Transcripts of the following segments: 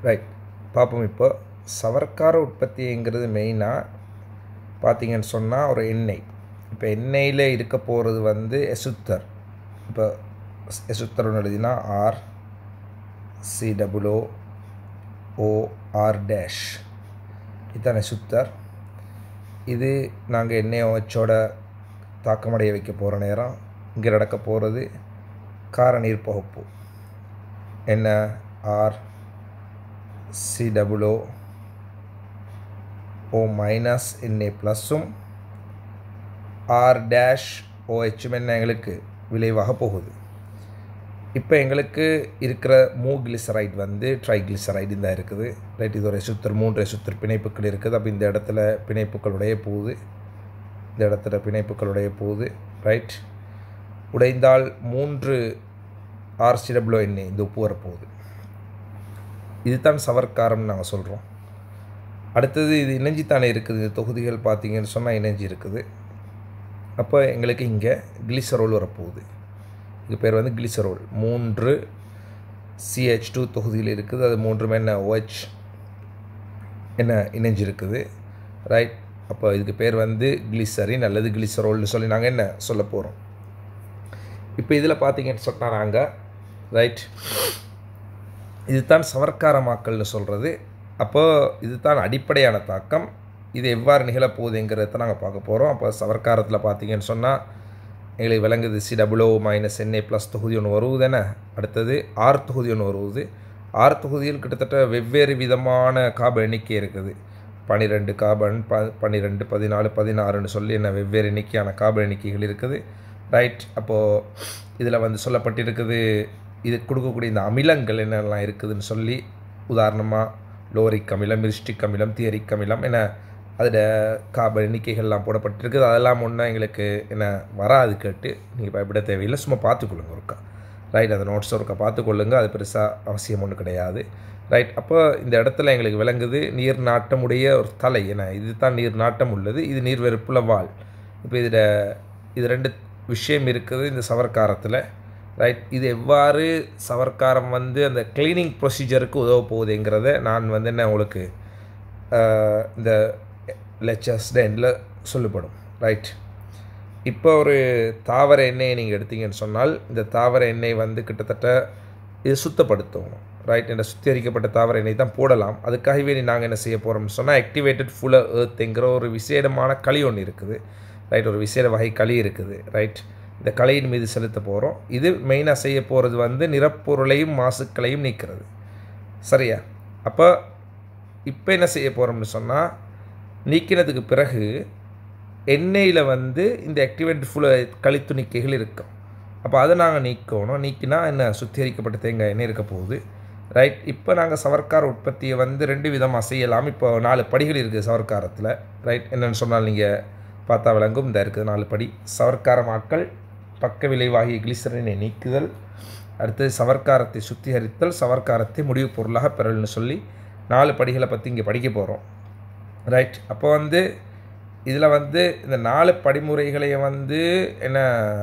right பார்ப்போம் இப்போ சவர்க்கார உற்பத்திங்கிறது மெயினாக பார்த்தீங்கன்னு சொன்னால் ஒரு எண்ணெய் இப்போ எண்ணெயில் இருக்க போகிறது வந்து எசுத்தர் இப்போ எசுத்தர் ஒன்று எழுதினா R C double O O R dash இதுதான் எசுத்தர் இது நாங்கள் எண்ணெயை வச்சோட தாக்கமடைய வைக்க போகிற நேரம் இங்கே நடக்க போகிறது காரநீர் பகுப்பு என்ன R C double O O minus N A ப்ளஸ்ஸும் ஆர் டேஷ் ஓஹெச்சும் என்ன எங்களுக்கு விளைவாக போகுது இப்போ எங்களுக்கு இருக்கிற மூ கிளிசரைட் வந்து ட்ரைகிளிசரைடு தான் இருக்குது ரைட் இது ஒரு சுத்தர் மூன்று சுத்தர் பிணைப்புகள் இருக்குது அப்போ இந்த இடத்துல பிணைப்புகளுடைய போகுது இந்த இடத்துல பிணைப்புகளுடைய போகுது ரைட் உடைந்தால் மூன்று ஆர்சிடபிள்யூ எண்ணெய் இந்த உப்பு வரப்போகுது இதுதான் சவர்க்காரம்னு நாங்கள் சொல்கிறோம் அடுத்தது இது இணைஞ்சித்தானே இருக்குது இந்த தொகுதிகள் பார்த்தீங்கன்னு சொன்னால் இணைஞ்சி இருக்குது அப்போ எங்களுக்கு இங்கே கிளிசரோல் வரப்போகுது இது பேர் வந்து கிளிசரோல் மூன்று சிஹெச் டூ தொகுதியில் இருக்குது அது மூன்றுமே என்ன ஓஹெச் என்ன இணைஞ்சிருக்குது ரைட் அப்போ இதுக்கு பேர் வந்து கிளிசரின் அல்லது கிளிசரோல்னு சொல்லி நாங்கள் என்ன சொல்ல போகிறோம் இப்போ இதில் பார்த்தீங்கன்னு சொன்னால் நாங்கள் ரைட் இதுதான் சவர்க்காரமாக்கல்னு சொல்கிறது அப்போ இதுதான் அடிப்படையான தாக்கம் இது எவ்வாறு நிகழப்போகுதுங்கிறத நாங்கள் பார்க்க போகிறோம் அப்போ சவர்க்காரத்தில் பார்த்தீங்கன்னு சொன்னால் எங்களுக்கு விளங்குது C double O minus N A plus தொகுதி ஒன்று வருவது என்ன அடுத்தது ஆர் தொகுதி ஒன்று வருவது ஆர் தொகுதியில் கிட்டத்தட்ட வெவ்வேறு விதமான காப எண்ணிக்கை இருக்குது பன்னிரெண்டு காபன் ப பன்னிரெண்டு பதினாலு பதினாறுன்னு சொல்லி என்ன வெவ்வேறு எண்ணிக்கையான காப எண்ணிக்கைகள் இருக்குது ரைட் அப்போது இதில் வந்து சொல்லப்பட்டிருக்குது இது கொடுக்கக்கூடிய இந்த அமிலங்கள் என்னெல்லாம் இருக்குதுன்னு சொல்லி உதாரணமாக லோரிக் அமிலம் மிரிஸ்டிக் அமிலம் தியரிக் அமிலம் என அதில் காப எண்ணிக்கைகள்லாம் போடப்பட்டிருக்குது அதெல்லாம் ஒன்றும் எங்களுக்கு என்ன வராது கேட்டு நீங்கள் பயப்பட தேவையில்லை சும்மா பார்த்துக்கொள்ளுங்க ஒருக்கா ரைட் அந்த நோட்ஸ் ஒருக்கா பார்த்துக்கொள்ளுங்க அது பெருசாக அவசியம் ஒன்றும் கிடையாது ரைட் அப்போ இந்த இடத்துல எங்களுக்கு விளங்குது நீர் நாட்டமுடைய ஒரு தலை என இது தான் நீர் நாட்டம் உள்ளது இது நீர் வெறுப்புள்ள வால் இப்போ இதில் இது ரெண்டு விஷயம் இருக்குது இந்த சவர்க்காரத்தில் ரைட் இது எவ்வாறு சவர்க்காரம் வந்து அந்த க்ளீனிங் ப்ரொசீஜருக்கு உதவ போகுதுங்கிறத நான் வந்து என்ன உங்களுக்கு இந்த லெக்சர்ஸ் எண்டில் சொல்லப்படும் ரைட் இப்போ ஒரு தாவர எண்ணெயை நீங்கள் எடுத்தீங்கன்னு சொன்னால் இந்த தாவர எண்ணெய் வந்து கிட்டத்தட்ட இது சுத்தப்படுத்தும் ரைட் இந்த சுத்திகரிக்கப்பட்ட தாவர எண்ணெய் தான் போடலாம் அதுக்காகவே நாங்கள் என்ன செய்ய போகிறோம்னு சொன்னால் ஆக்டிவேட்டட் ஃபுல் ஏர்த்துங்கிற ஒரு விசேடமான களி ஒன்று இருக்குது ரைட் ஒரு விசேட வகை களி இருக்குது ரைட் இந்த கலையின் மீது செலுத்த போகிறோம் இது மெயினாக செய்ய போகிறது வந்து நிறப்பொருளையும் மாசுக்களையும் நீக்கிறது சரியா அப்போ இப்போ என்ன செய்ய போகிறோம்னு சொன்னால் நீக்கினதுக்கு பிறகு எண்ணெயில் வந்து இந்த ஆக்டிவேட் ஃபுல் களித்துணிக்கைகள் இருக்கும் அப்போ அதை நாங்கள் நீக்கணும் நீக்கினா என்ன சுத்திகரிக்கப்பட்ட தேங்காய் எண்ணெய் இருக்க போகுது ரைட் இப்போ நாங்கள் சவர்க்கார உற்பத்தியை வந்து ரெண்டு விதமாக செய்யலாம் இப்போ நாலு படிகள் இருக்குது சவர்க்காரத்தில் ரைட் என்னென்னு சொன்னால் நீங்கள் பார்த்தா விளங்கும் இந்த இருக்குது நாலு படி சவர்க்காரமாக்கல் பக்க விளைவாகிய கிளிசரினை நீக்குதல் அடுத்தது சவர்க்காரத்தை சுத்திகரித்தல் சவர்க்காரத்தை முடிவு பொருளாக பெறல்னு சொல்லி நாலு படிகளை பற்றி இங்கே படிக்க போகிறோம் ரைட் அப்போ வந்து இதில் வந்து இந்த நாலு படிமுறைகளையும் வந்து என்ன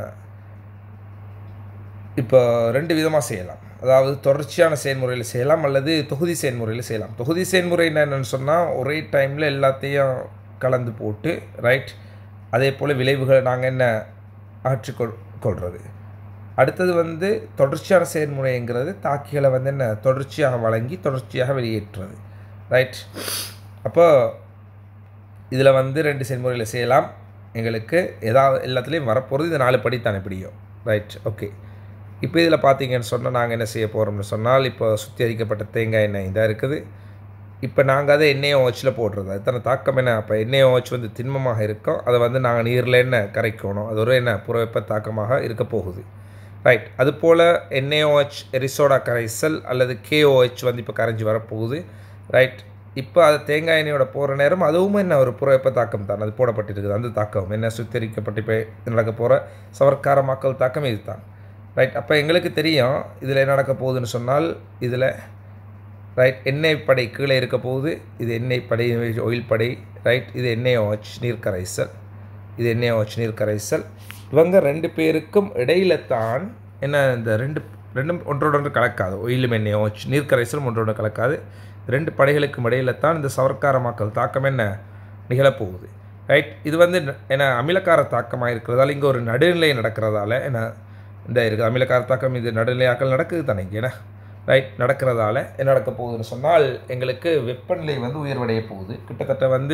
இப்போ ரெண்டு விதமாக செய்யலாம் அதாவது தொடர்ச்சியான செயல்முறையில் செய்யலாம் அல்லது தொகுதி செயல்முறையில் செய்யலாம் தொகுதி செயல்முறை என்னென்னு சொன்னால் ஒரே டைமில் எல்லாத்தையும் கலந்து போட்டு ரைட் அதே போல் விளைவுகளை நாங்கள் என்ன ஆற்றிக்கொள் கொள்வது அடுத்தது வந்து தொடர்ச்சியான செயல்முறைங்கிறது தாக்கிகளை வந்து என்ன தொடர்ச்சியாக வழங்கி தொடர்ச்சியாக வெளியேற்றுறது ரைட் அப்போ இதில் வந்து ரெண்டு செயல்முறையில் செய்யலாம் எங்களுக்கு ஏதாவது எல்லாத்துலேயும் வரப்போகிறது இது நாலு படி தானே பிடிக்கும் ரைட் ஓகே இப்போ இதில் பார்த்தீங்கன்னு சொன்னால் நாங்கள் என்ன செய்ய போகிறோம்னு சொன்னால் இப்போ சுத்திகரிக்கப்பட்ட தேங்காய் எண்ணெய் இதாக இருக்குது இப்போ நாங்கள் அதை எண்ணெயை ஓச்சில் போடுறது அதுதான தாக்கம் என்ன அப்போ எண்ணெயை ஓச்சு வந்து திண்மமாக இருக்கும் அதை வந்து நாங்கள் நீரில் என்ன கரைக்கணும் அது ஒரு என்ன புறவெப்ப தாக்கமாக இருக்க போகுது ரைட் அதுபோல் என்ஏஓஹெச் எரிசோடா கரைசல் அல்லது கேஓஹெச் வந்து இப்போ கரைஞ்சி வரப்போகுது ரைட் இப்போ அது தேங்காய் எண்ணெயோட போகிற நேரம் அதுவும் என்ன ஒரு புறவெப்ப தாக்கம் தான் அது போடப்பட்டிருக்குது அந்த தாக்கம் என்ன சுத்திகரிக்கப்பட்டு இப்போ நடக்க போகிற சவர்க்காரமாக்கல் தாக்கம் இது தான் ரைட் அப்போ எங்களுக்கு தெரியும் இதில் என்ன நடக்க போகுதுன்னு சொன்னால் இதில் ரைட் எண்ணெய் படை கீழே இருக்க போகுது இது எண்ணெய் படை ஆயில் படை ரைட் இது எண்ணெய் வாட்ச் நீர் கரைசல் இது எண்ணெய் வாட்ச் நீர் கரைசல் இவங்க ரெண்டு பேருக்கும் இடையில தான் என்ன இந்த ரெண்டு ரெண்டும் ஒன்றோடு ஒன்று கலக்காது ஒயிலும் எண்ணெயோ நீர் கரைசலும் ஒன்றோடு கலக்காது ரெண்டு படைகளுக்கும் இடையில தான் இந்த சவர்க்காரமாக்கல் தாக்கம் என்ன நிகழப்போகுது ரைட் இது வந்து என்ன அமிலக்கார தாக்கமாக இருக்கிறதால இங்கே ஒரு நடுநிலை நடக்கிறதால என்ன இந்த இருக்குது அமிலக்கார தாக்கம் இது நடுநிலையாக்கல் நடக்குது தானே இங்கே என்ன ரைட் நடக்கிறதால என்ன நடக்க போகுதுன்னு சொன்னால் எங்களுக்கு வெப்பநிலை வந்து உயர்வடைய போகுது கிட்டத்தட்ட வந்து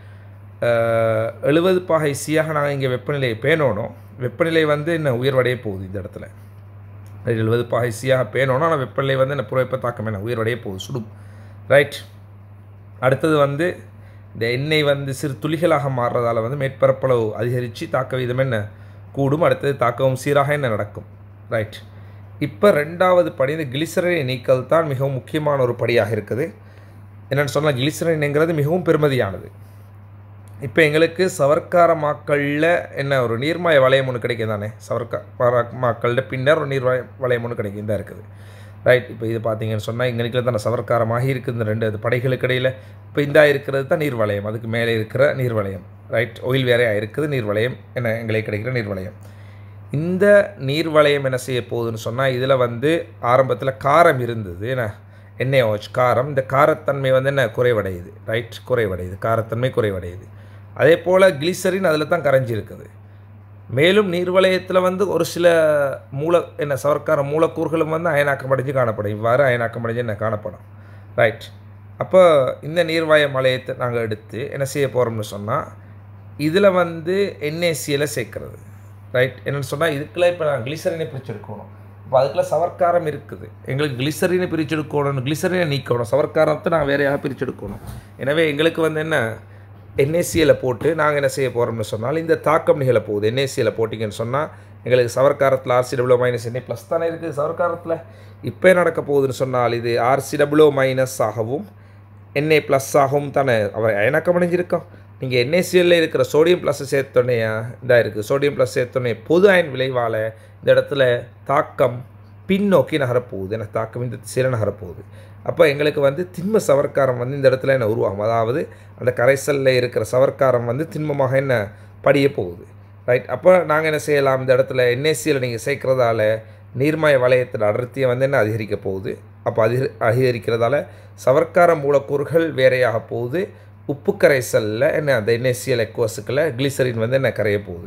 எழுபது பாகை சியாக நாங்கள் இங்கே வெப்பநிலையை பேணணும் வெப்பநிலை வந்து என்ன உயர்வடைய போகுது இந்த இடத்துல எழுபது பாகை சியாக பேணணும் ஆனால் வெப்பநிலை வந்து என்ன புறவெப்ப தாக்கம் என்ன உயர்வடைய போகுது சுடும் ரைட் அடுத்தது வந்து இந்த எண்ணெய் வந்து சிறு துளிகளாக மாறுறதால வந்து மேற்பரப்பளவு அதிகரித்து தாக்க வீதம் என்ன கூடும் அடுத்தது தாக்கவும் சீராக என்ன நடக்கும் ரைட் இப்போ ரெண்டாவது படி இந்த கிளிசரினை நீக்கல் தான் மிகவும் முக்கியமான ஒரு படியாக இருக்குது என்னென்னு சொன்னால் கிளிசரின்ங்கிறது மிகவும் பெருமதியானது இப்போ எங்களுக்கு சவர்க்காரமாக்களில் என்ன ஒரு நீர்மய வளையம் ஒன்று கிடைக்கும் தானே சவர்க்காரமாக்களில் பின்னர் ஒரு நீர் வளையம் ஒன்று கிடைக்கும் தான் இருக்குது ரைட் இப்போ இது பார்த்தீங்கன்னு சொன்னால் இங்கே தான் சவர்க்காரமாக இருக்குது இந்த ரெண்டு படைகளுக்கு இடையில் இப்போ இந்த இருக்கிறது தான் நீர் வளையம் அதுக்கு மேலே இருக்கிற நீர் வளையம் ரைட் ஒயில் வேறையாக இருக்குது நீர் வளையம் என்ன எங்களுக்கு கிடைக்கிற நீர் வளையம் இந்த நீர் வளையம் என்ன செய்ய போகுதுன்னு சொன்னால் இதில் வந்து ஆரம்பத்தில் காரம் இருந்தது என்ன எண்ணெய் ஓச் காரம் இந்த காரத்தன்மை வந்து என்ன குறைவடையுது ரைட் குறைவடையுது காரத்தன்மை குறைவடையுது அதே போல் கிளிசரின் அதில் தான் கரைஞ்சிருக்குது மேலும் நீர்வளையத்தில் வந்து ஒரு சில மூல என்ன சவர்க்கார மூலக்கூறுகளும் வந்து அயனாக்கமடைஞ்சு காணப்படும் இவ்வாறு அயனாக்கமடைஞ்சு என்ன காணப்படும் ரைட் அப்போ இந்த நீர்வாய மலையத்தை நாங்கள் எடுத்து என்ன செய்ய போகிறோம்னு சொன்னால் இதில் வந்து என்ஏசியில் சேர்க்குறது ரைட் என்னென்னு சொன்னால் இதுக்குள்ள இப்போ நான் கிளிசரினை பிரிச்செடுக்கணும் இப்போ அதுக்குள்ள சவர்க்காரம் இருக்குது எங்களுக்கு கிளிசரினை பிரிச்செடுக்கணும் கிளிசரினை நீக்கணும் சவர்க்காரத்தை நான் வேறையாக பிரிச்செடுக்கணும் எனவே எங்களுக்கு வந்து என்ன என்ஏசியில் போட்டு நாங்கள் என்ன செய்ய போகிறோம்னு சொன்னால் இந்த தாக்கம் நிகழ போகுது என்ஏசியில் போட்டிங்கன்னு சொன்னால் எங்களுக்கு சவர்க்காரத்தில் ஆர்சிடபிள்யூ மைனஸ் என்ஏ ப்ளஸ் தானே இருக்குது சவர்க்காரத்தில் இப்போ நடக்க போகுதுன்னு சொன்னால் இது ஆர்சிடபிள்யூ மைனஸ் ஆகவும் என்ஏ ப்ளஸ் ஆகவும் தானே அவர் அயனாக்கம் அடைஞ்சிருக்கோம் நீங்கள் என்ஏசிஎல்ல இருக்கிற சோடியம் ப்ளஸ் சேர்த்தோன்னே இதாக இருக்குது சோடியம் ப்ளஸ் சேர்த்தோன்னே பொது அயன் விளைவால் இந்த இடத்துல தாக்கம் பின்னோக்கி நகரப்போகுது எனக்கு தாக்கம் இந்த திசையில் நகரப்போகுது அப்போ எங்களுக்கு வந்து திண்ம சவர்க்காரம் வந்து இந்த இடத்துல என்ன உருவாகும் அதாவது அந்த கரைசலில் இருக்கிற சவர்க்காரம் வந்து திண்மமாக என்ன படிய போகுது ரைட் அப்போ நாங்கள் என்ன செய்யலாம் இந்த இடத்துல என்ஏசியில் நீங்கள் சேர்க்குறதால நீர்மய வளையத்தில் அடர்த்தியை வந்து என்ன அதிகரிக்க போகுது அப்போ அதிக அதிகரிக்கிறதால சவர்க்கார மூலக்கூறுகள் வேறையாக போகுது உப்பு கரைசலில் என்ன அந்த என்எஸ்சிஎல் எக்வஸுக்கில் கிளிசரின் வந்து என்ன கரைய போகுது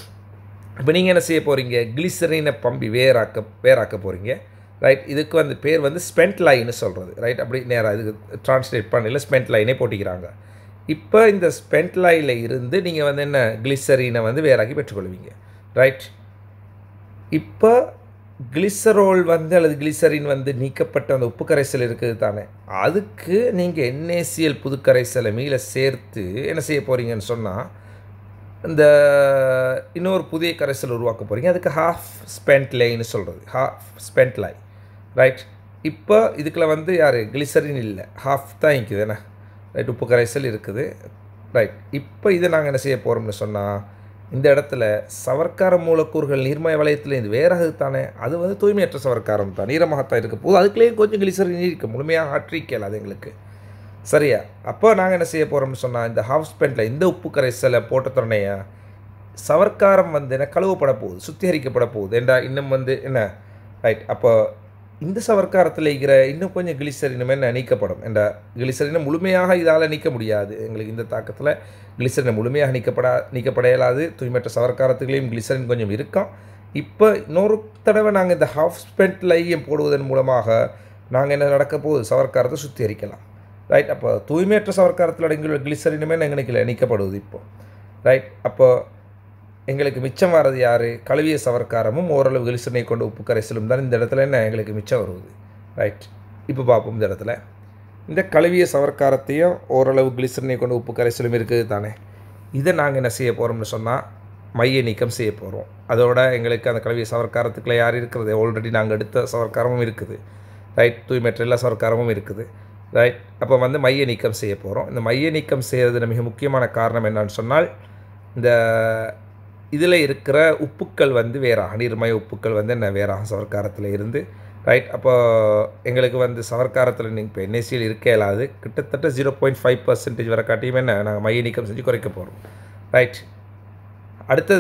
இப்போ நீங்கள் என்ன செய்ய போகிறீங்க கிளிசரினை பம்பி வேறாக்க வேறாக்க போகிறீங்க ரைட் இதுக்கு வந்து பேர் வந்து ஸ்பெண்ட் லைன்னு சொல்கிறது ரைட் அப்படி நேராக இதுக்கு ட்ரான்ஸ்லேட் பண்ணல ஸ்பெண்ட் லைனே போட்டிக்கிறாங்க இப்போ இந்த ஸ்பெண்ட் லைனில் இருந்து நீங்கள் வந்து என்ன கிளிசரினை வந்து வேறாக்கி பெற்றுக்கொள்வீங்க ரைட் இப்போ கிளிசரோல் வந்து அல்லது கிளிசரின் வந்து நீக்கப்பட்ட அந்த உப்பு கரைசல் இருக்குது தானே அதுக்கு நீங்கள் என்ஏசிஎல் புது கரைசலை மீள சேர்த்து என்ன செய்ய போகிறீங்கன்னு சொன்னால் இந்த இன்னொரு புதிய கரைசல் உருவாக்க போகிறீங்க அதுக்கு ஹாஃப் ஸ்பெண்ட் லைன்னு சொல்கிறது ஹாஃப் ஸ்பெண்ட் லை ரைட் இப்போ இதுக்குள்ள வந்து யார் கிளிசரின் இல்லை ஹாஃப் தான் இருக்குது என்ன ரைட் உப்பு கரைசல் இருக்குது ரைட் இப்போ இதை நாங்கள் என்ன செய்ய போகிறோம்னு சொன்னால் இந்த இடத்துல சவர்க்கார மூலக்கூறுகள் நீர்மய வளையத்தில் இது வேறாக தானே அது வந்து தூய்மையற்ற சவர்க்காரம் தான் நீரமாகத்தான் இருக்க போது அதுக்குள்ளேயும் கொஞ்சம் கிளிசரின் இருக்கு முழுமையாக ஆற்றிக்கல அது எங்களுக்கு சரியா அப்போ நாங்கள் என்ன செய்ய போகிறோம்னு சொன்னால் இந்த ஹாஃப் ஸ்பெண்டில் இந்த உப்பு கரைசலை போட்ட துணையா சவர்க்காரம் வந்து என்ன கழுவப்பட போகுது சுத்திகரிக்கப்பட போகுது ஏண்டா இன்னும் வந்து என்ன ரைட் அப்போ இந்த சவர்க்காரத்தில் இருக்கிற இன்னும் கொஞ்சம் கிளிசரினுமே என்ன நீக்கப்படும் என்ற கிளிசரினை முழுமையாக இதால் நீக்க முடியாது எங்களுக்கு இந்த தாக்கத்தில் கிளிசரினை முழுமையாக நீக்கப்படா நீக்கப்பட இயலாது தூய்மற்ற சவர்க்காரத்துலேயும் கிளிசரின் கொஞ்சம் இருக்கும் இப்போ இன்னொரு தடவை நாங்கள் இந்த ஹாஃப் ஸ்பெண்ட்லையும் போடுவதன் மூலமாக நாங்கள் என்ன நடக்க போகுது சவர்க்காரத்தை சுத்திகரிக்கலாம் ரைட் அப்போ தூய்மையற்ற சவர்க்காரத்தில் அடங்கியுள்ள கிளிசரினுமே எங்களுக்கு நீக்கப்படுவது இப்போ ரைட் அப்போ எங்களுக்கு மிச்சம் வர்றது யார் கழுவிய சவர்க்காரமும் ஓரளவு கிளிசரினை கொண்டு உப்பு கரைசலும் தான் இந்த இடத்துல என்ன எங்களுக்கு மிச்சம் வருவது ரைட் இப்போ பார்ப்போம் இந்த இடத்துல இந்த கழுவிய சவர்க்காரத்தையும் ஓரளவு கிளிசரினை கொண்டு உப்பு கரைசலும் இருக்குது தானே இதை நாங்கள் என்ன செய்ய போகிறோம்னு சொன்னால் மைய நீக்கம் செய்ய போகிறோம் அதோட எங்களுக்கு அந்த கழுவிய சவர்க்காரத்துக்குள்ளே யார் இருக்கிறது ஆல்ரெடி நாங்கள் எடுத்த சவர்க்காரமும் இருக்குது ரைட் தூய்மையற்ற எல்லா சவர்க்காரமும் இருக்குது ரைட் அப்போ வந்து மைய நீக்கம் செய்ய போகிறோம் இந்த மைய நீக்கம் செய்கிறதுல மிக முக்கியமான காரணம் என்னன்னு சொன்னால் இந்த இதில் இருக்கிற உப்புக்கள் வந்து வேறாக நீர்மய உப்புக்கள் வந்து என்ன வேறாக சவர்க்காரத்தில் இருந்து ரைட் அப்போ எங்களுக்கு வந்து சவர்க்காரத்தில் நீங்கள் இப்போ என்எஸ்சியில் இருக்க இயலாது கிட்டத்தட்ட ஜீரோ பாயிண்ட் ஃபைவ் பர்சன்டேஜ் வர காட்டியுமே என்ன நாங்கள் மைய நீக்கம் செஞ்சு குறைக்க போகிறோம் ரைட் அடுத்தது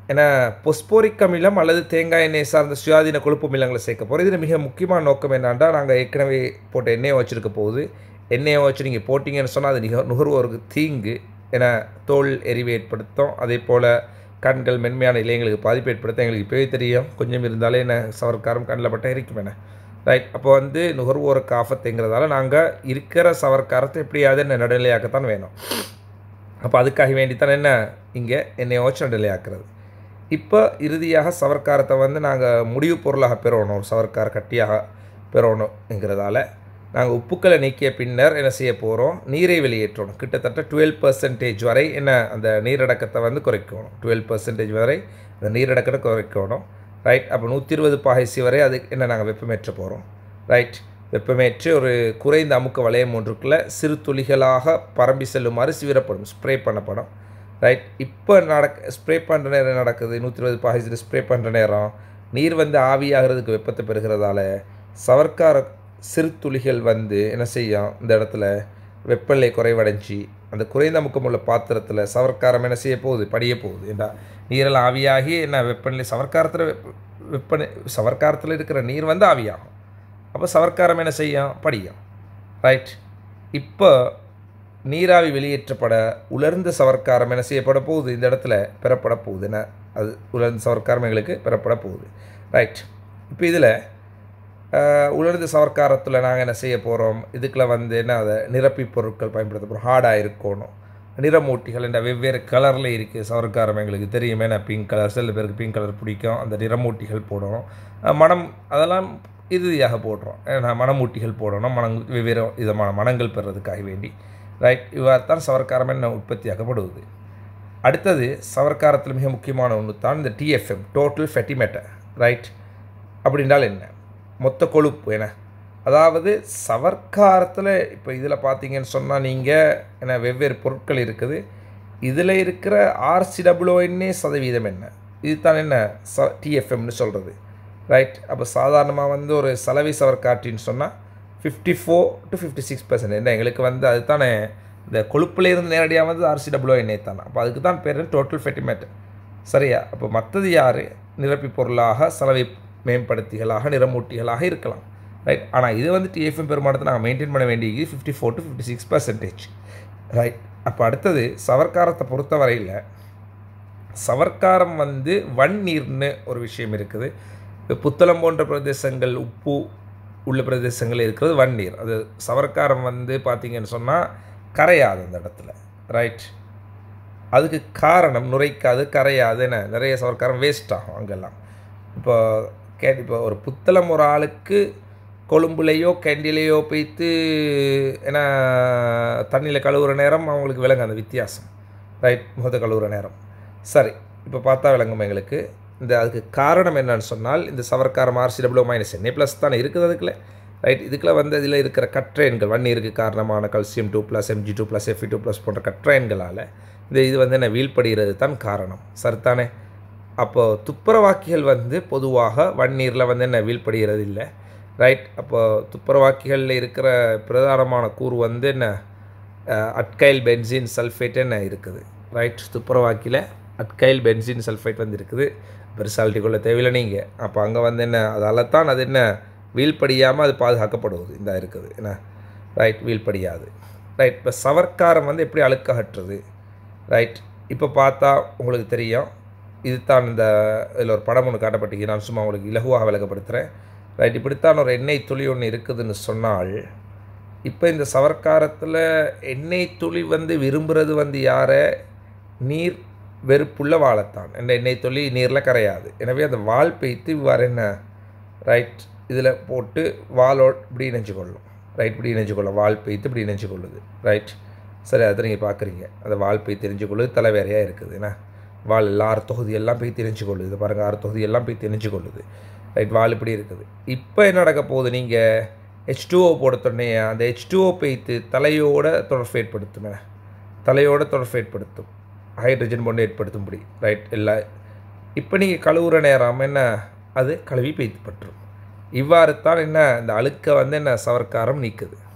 ஏன்னா பொஸ்போரிக் அமிலம் அல்லது தேங்காய் எண்ணெய் சார்ந்த சுயாதீன கொழுப்பு அமிலங்களை சேர்க்க போகிறோம் இதில் மிக முக்கியமான நோக்கம் என்னன்னா நாங்கள் ஏற்கனவே போட்ட எண்ணெயை வச்சுருக்க போகுது எண்ணெயை வச்சு நீங்கள் போட்டிங்கன்னு சொன்னால் அது நிக நுகர்வோருக்கு தீங்கு ஏன்னா தோல் எரிவை ஏற்படுத்தும் அதே போல் கண்கள் மென்மையான இலையங்களுக்கு பாதிப்பு ஏற்படுத்தும் எங்களுக்கு இப்போவே தெரியும் கொஞ்சம் இருந்தாலே என்ன சவர்க்காரம் கண்ணில் பட்ட இருக்கும் என்ன ரைட் அப்போ வந்து நுகர்வோருக்கு ஆபத்துங்கிறதால நாங்கள் இருக்கிற சவர்க்காரத்தை எப்படியாவது என்ன நடுநிலையாக்கத்தான் வேணும் அப்போ அதுக்காக வேண்டித்தான் என்ன இங்கே என்னை வச்சு நடுநிலையாக்குறது இப்போ இறுதியாக சவர்க்காரத்தை வந்து நாங்கள் முடிவு பொருளாக பெறணும் ஒரு சவர்க்கார கட்டியாக பெறணுங்கிறதால நாங்கள் உப்புக்களை நீக்கிய பின்னர் என்ன செய்ய போகிறோம் நீரை வெளியேற்றணும் கிட்டத்தட்ட டுவெல் பர்சன்டேஜ் வரை என்ன அந்த நீரடக்கத்தை வந்து குறைக்கணும் டுவெல் பர்சன்டேஜ் வரை அந்த நீரடக்கத்தை குறைக்கணும் ரைட் அப்போ நூற்றி இருபது பாகைசி வரை அது என்ன நாங்கள் வெப்பமேற்ற போகிறோம் ரைட் வெப்பமேற்று ஒரு குறைந்த அமுக்க வளையம் ஒன்றுக்குள்ளே சிறு துளிகளாக பரம்பி செல்லுமாறு சிவிரப்படும் ஸ்ப்ரே பண்ணப்படும் ரைட் இப்போ நடக்க ஸ்ப்ரே பண்ணுற நேரம் நடக்குது நூற்றி இருபது பாகைசில் ஸ்ப்ரே பண்ணுற நேரம் நீர் வந்து ஆவியாகிறதுக்கு வெப்பத்தை பெறுகிறதால சவர்க்கார சிறு துளிகள் வந்து என்ன செய்யும் இந்த இடத்துல வெப்பநிலை குறைவடைஞ்சி அந்த குறைந்த முக்கமுள்ள பாத்திரத்தில் சவர்க்காரம் என்ன செய்ய போகுது படிய போகுது ஏண்டா நீரெல்லாம் ஆவியாகி என்ன வெப்பநிலை சவர்க்காரத்தில் வெப்ப வெப்பநிலை சவர்க்காரத்தில் இருக்கிற நீர் வந்து ஆவியாகும் அப்போ சவர்க்காரம் என்ன செய்யும் படியும் ரைட் இப்போ நீராவி வெளியேற்றப்பட உலர்ந்த சவர்க்காரம் என்ன செய்யப்பட போகுது இந்த இடத்துல பெறப்பட போகுது என்ன அது உலர்ந்த சவர்க்காரம் எங்களுக்கு பெறப்பட போகுது ரைட் இப்போ இதில் உலர்ந்த சவர்க்காரத்தில் நாங்கள் என்ன செய்ய போகிறோம் இதுக்குள்ள வந்து என்ன அதை நிரப்பி பொருட்கள் பயன்படுத்த போகிறோம் ஹார்டாக இருக்கணும் நிறமூட்டிகள் என்ற வெவ்வேறு கலரில் இருக்குது சவர்க்காரம் எங்களுக்கு தெரியுமே நான் பிங்க் கலர் சில பேருக்கு பிங்க் கலர் பிடிக்கும் அந்த நிறமூட்டிகள் போடணும் மனம் அதெல்லாம் இறுதியாக போடுறோம் ஏன்னா மணமூட்டிகள் போடணும் மனம் வெவ்வேறு விதமான மனங்கள் பெறுறதுக்காக வேண்டி ரைட் இவ்வாறு தான் சவர்க்காரம் என்ன உற்பத்தியாக்கப்படுவது அடுத்தது சவர்க்காரத்தில் மிக முக்கியமான ஒன்று தான் இந்த T F M total fatty matter right அப்படின்றால் என்ன மொத்த கொழுப்பு என்ன அதாவது சவர்க்காரத்தில் இப்போ இதில் பார்த்தீங்கன்னு சொன்னால் நீங்கள் என்ன வெவ்வேறு பொருட்கள் இருக்குது இதில் இருக்கிற ஆர்சிடபிள்யூஎன்னே சதவீதம் என்ன இதுதான் என்ன ச டிஎஃப்எம்னு சொல்கிறது ரைட் அப்போ சாதாரணமாக வந்து ஒரு சலவை சவர்க்காட்டின்னு சொன்னால் fifty four to fifty six percent என்ன எங்களுக்கு வந்து அது தானே இந்த கொழுப்பில் இருந்து நேரடியாக வந்து ஆர்சிடபிள்யூஎன்ஏ தானே அப்போ அதுக்கு தான் பேர் டோட்டல் ஃபெட்டிமேட் சரியா அப்போ மற்றது யார் நிரப்பி பொருளாக சலவை மேம்படுத்திகளாக நிறமூட்டிகளாக இருக்கலாம் ரைட் ஆனால் இது வந்து டிஎஃப்எம் பெருமானத்தை நாங்கள் மெயின்டைன் பண்ண வேண்டியது fifty four to fifty six percentage right அப்போ அடுத்தது சவர்க்காரத்தை பொறுத்த வரையில் சவர்க்காரம் வந்து வன் நீர்னு ஒரு விஷயம் இருக்குது இப்போ புத்தளம் போன்ற பிரதேசங்கள் உப்பு உள்ள பிரதேசங்கள் இருக்கிறது வன் நீர் அது சவர்க்காரம் வந்து பார்த்திங்கன்னு சொன்னால் கரையாது அந்த இடத்துல ரைட் அதுக்கு காரணம் நுரைக்காது கரையாது என்ன நிறைய சவர்க்காரம் வேஸ்ட் ஆகும் அங்கெல்லாம் இப்போ கே இப்போ ஒரு புத்தளம் ஒரு ஆளுக்கு கொழும்புலேயோ கேண்டிலேயோ போய்த்து ஏன்னா தண்ணியில் கழுவுற நேரம் அவங்களுக்கு விளங்கு அந்த வித்தியாசம் ரைட் முகத்தை கழுவுற நேரம் சரி இப்போ பார்த்தா விளங்கும் எங்களுக்கு இந்த அதுக்கு காரணம் என்னன்னு சொன்னால் இந்த சவர்க்காரம் ஆர்சிடபிள்யூ மைனஸ் என்ஏ ப்ளஸ் தானே இருக்குது அதுக்குள்ள ரைட் இதுக்குள்ள வந்து இதில் இருக்கிற கற்றையன்கள் வன்னீருக்கு காரணமான calcium two plus M G two plus F E two plus போன்ற கற்றையன்களால் இந்த இது வந்து என்ன வீழ்படுகிறது தான் காரணம் சரித்தானே அப்போது துப்புரவாக்கிகள் வந்து பொதுவாக வன்னீரில் வந்து என்ன வீழ்படுகிறது இல்லை ரைட் அப்போ துப்புரவாக்கிகளில் இருக்கிற பிரதானமான கூறு வந்து என்ன அட்கைல் பென்சின் சல்ஃபேட் என்ன இருக்குது ரைட் துப்புரவாக்கியில் அட்கைல் பென்சின் சல்ஃபேட் வந்து இருக்குது பெருசாலிட்டி கொள்ள தேவையில்லை நீங்கள் அப்போ அங்கே வந்து என்ன அதால் தான் அது என்ன வீழ்படியாமல் அது பாதுகாக்கப்படுவது இந்த இருக்குது என்ன ரைட் வீழ்படியாது ரைட் இப்போ சவர்க்காரம் வந்து எப்படி அழுக்ககற்றுறது ரைட் இப்போ பார்த்தா உங்களுக்கு தெரியும் இது தான் இந்த இதில் ஒரு படம் ஒன்று காட்டப்பட்டிருக்கு நான் சும்மா உங்களுக்கு இலகுவாக விளக்கப்படுத்துகிறேன் ரைட் இப்படித்தான் ஒரு எண்ணெய் துளி ஒன்று இருக்குதுன்னு சொன்னால் இப்போ இந்த சவர்க்காரத்தில் எண்ணெய் துளி வந்து விரும்புகிறது வந்து யாரை நீர் வெறுப்புள்ள வாழைத்தான் இந்த எண்ணெய் துளி நீரில் கரையாது எனவே அந்த வால் பெய்த்து இவ்வாறு என்ன ரைட் இதில் போட்டு வாலோ இப்படி இணைஞ்சு கொள்ளும் ரைட் இப்படி இணைஞ்சு கொள்ளும் வால் பெய்த்து இப்படி இணைஞ்சு கொள்ளுது ரைட் சரி அதை நீங்கள் பார்க்குறீங்க அந்த வால் பெய் தெரிஞ்சு கொள்ளுது தலைவேறையாக இருக்குது என்ன வால் எல்லாம் ஆறு தொகுதி எல்லாம் போய் தெரிஞ்சு கொள்ளுது பாருங்கள் ஆறு தொகுதி எல்லாம் போய் தெரிஞ்சு கொள்ளுது ரைட் வால் இப்படி இருக்குது இப்போ என்ன நடக்க போகுது நீங்கள் ஹெச் டூஓ போடுத்தோடனே அந்த ஹெச் டூஓ பெய்த்து தலையோட தொடர்பு ஏற்படுத்தும் தலையோட தொடர்பு ஏற்படுத்தும் ஹைட்ரஜன் பொண்டு ஏற்படுத்தும்படி ரைட் எல்லா இப்போ நீங்கள் கழுவுற நேரம் என்ன அது கழுவி பெய்த்து பற்றும் இவ்வாறு தான் என்ன இந்த அழுக்கை வந்து என்ன சவர்க்காரம் நீக்குது